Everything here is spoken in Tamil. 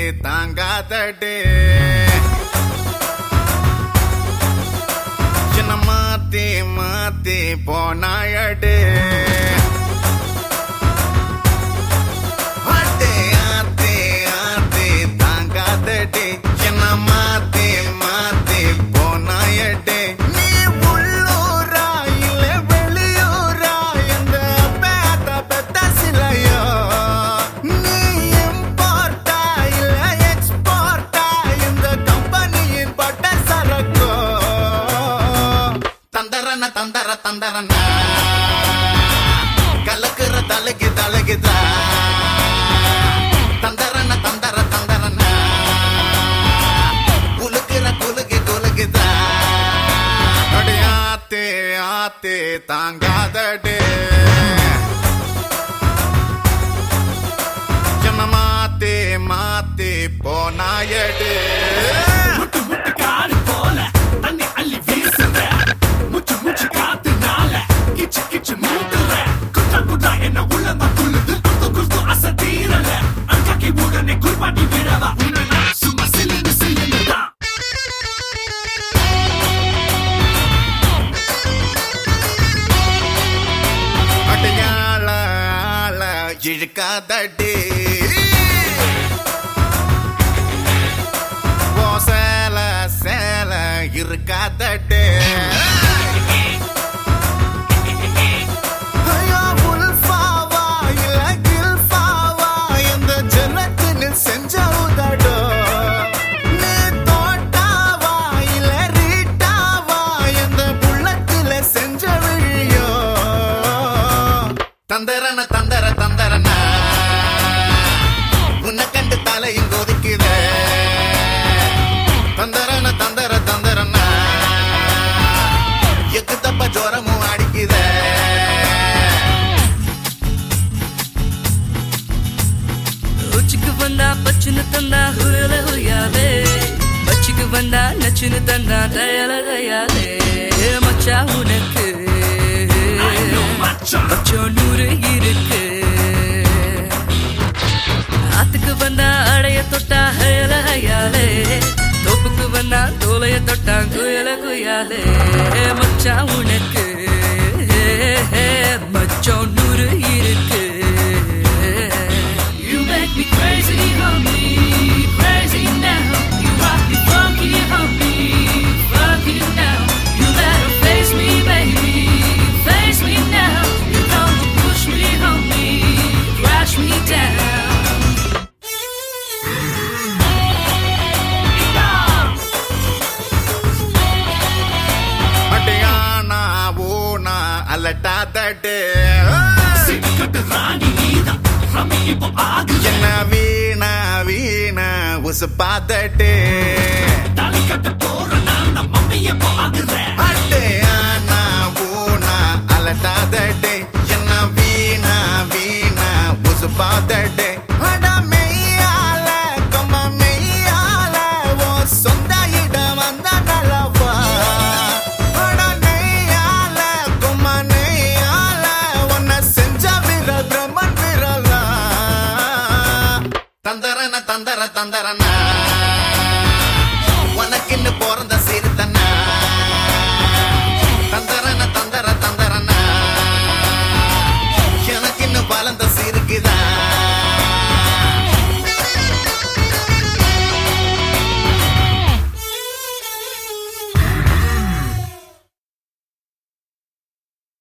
தாங்காதடே என்ன மாத்தி மாத்தி போனாயடே ஆத்தே, ஆத்தே, ஆத்தே, தாங்காதடே. என்ன மாத்தி மாத்தி போனாயடே. நீ உள்ளூரா இல்ல வெளியூரா? எந்த பேத்த பெத்த சிலையோ? நீ import ஆ இல்ல export ஆ? இந்த கம்பெனியின் பட்ட சரக்கோ? தந்தரன தந்தர தந்தரன கலக்குற தலைக்கு தலைக்குதா தந்தரன தந்தர தந்தரன குலுக்குற குலுக்கு குலுக்குதா அடி ஆத்தே ஆத்தே தாங்காதடே என்ன மாத்தே மாத்தே போனாயடே முட்டு முட்டு காடு போல தண்ணி அள்ளி வீசுற முச்சு முச்சு காத்துனால கிச்சு கிச்சு மூட்டுற குட்டா குட்டா என்ன உள்ளமா துள்ளுது குத்து குத்து அச தீரல அங்காக்கி உடனே குர்பாட்டி விழவா உன்னை நான் சும்மா சில்லுன்னு சில்லுன்னு தான் அடையாள ஆள இழுக்காதடி ஓ சேல சேல இருக்காதடி ஐயோ, உல்ஃபாவா இல்ல கில்ஃபாவா? எந்த ஜன்னத்தினில் செஞ்ச உதடோ? நீ தோட்டாவா இல்ல ரீட்டாவா? எந்த புல்லத்தில செஞ்ச விழியோ? தந்தரன தந்தர தந்தரன உன்னை கண்டு தலையும் கொதிக்குதே தந்தரன தந்தர தந்தரன எக்கு தப்ப ஜோரமும் அடிக்குதே உச்சிக்கு வந்தா பச்சுன்னு தந்தா ஹுயல ஹுயாலே பச்சுக்கு வந்தா நச்சுன்னு தந்தா தயல தயாலே மச்சா உனக்கு மச்சான் மச்சம் நூறு இருக்கு ஆத்துக்கு வந்தா அடைய தொட்டா ஹயல ஹயாலே தோப்புக்கு வந்தா தோலைய தொட்டா குயல குயாலே மச்சா உனக்கு மச்சம் நூறு இருக்கு You make me crazy, homie, crazy now. You rock me funky, homie, funky now. You better face me, baby, face me now. You don't push me, homie, crash me down. அடையானா ஓனா அலட்டாதடே சிக்கட்டு ராணி நீதான் ரமி இப்போ ஆகு என்ன வீணா வீணா உசுப்பாதடே தாலி கட்ட போற நான் நம்ம மம்மிய இப்போ ஆகுறேன் அடையானா ஓனா அலட்டாதடே என்ன வீணா வீணா உசுப்பாதடே அட மெய்யால கம்ம மெய்யால ஓ சொந்த இடம் வந்த நலவா அட நெய்யால கும்ம நெய்யால உன்னை செஞ்ச விரல் பிரம்மன் விரலா தந்தரன தந்தர தந்தரன